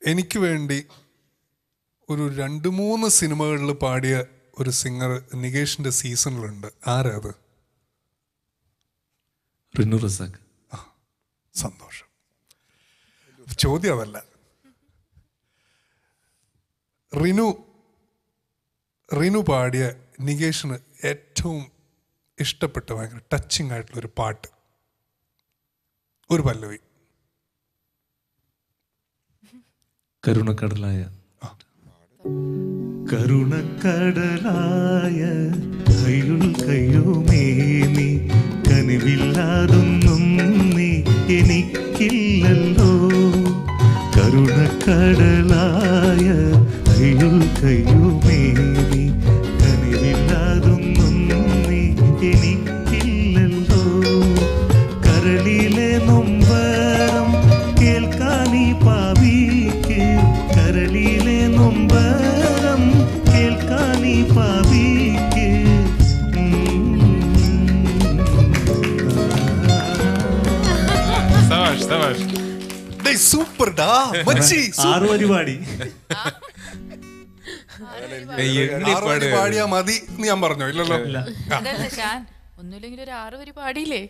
എനിക്ക് വേണ്ടി ഒരു രണ്ട് മൂന്ന് സിനിമകളിൽ പാടിയ ഒരു സിംഗർ നികേഷിന്റെ സീസണിലുണ്ട് ആരാ അത് റിനു റസാഖ് സന്തോഷം ചോദ്യം അതല്ല റിനു റിനു പാടിയ നികേഷിന് ഏറ്റവും ഇഷ്ടപ്പെട്ട ഭയങ്കര ടച്ചിങ് ആയിട്ടുള്ള ഒരു പാട്ട് ഒരു പല്ലവി കരുണക്കടലായ കരുണക്കടലായ കയ്യുൾ കയ്യുമേ നീ കനിവില്ലാതൊന്നും നീ എനിക്കില്ലല്ലോ കരുണക്കടലായ കയ്യുൾ കയ്യുമേ നീ കനിവില്ലാതൊന്നും നീ എനിക്കില്ലല്ലോ കരളിലെ നൊമ്പരം കേൾക്കാനീ പാവിക്ക് കരളിലെ നൊമ്പരം കേൾക്കാനീ പാവിക്ക് സൂപ്പർ ഡാ മച്ചി ആറ് പരിപാടി ആറ് വരി പാടിയാ മതി എന്ന് ഞാൻ പറഞ്ഞോ ഇല്ലല്ലോ അതല്ല ഷാൻ ഒന്നുമില്ലെങ്കിൽ ഒരു ആറ് വരി പാടിയില്ലേ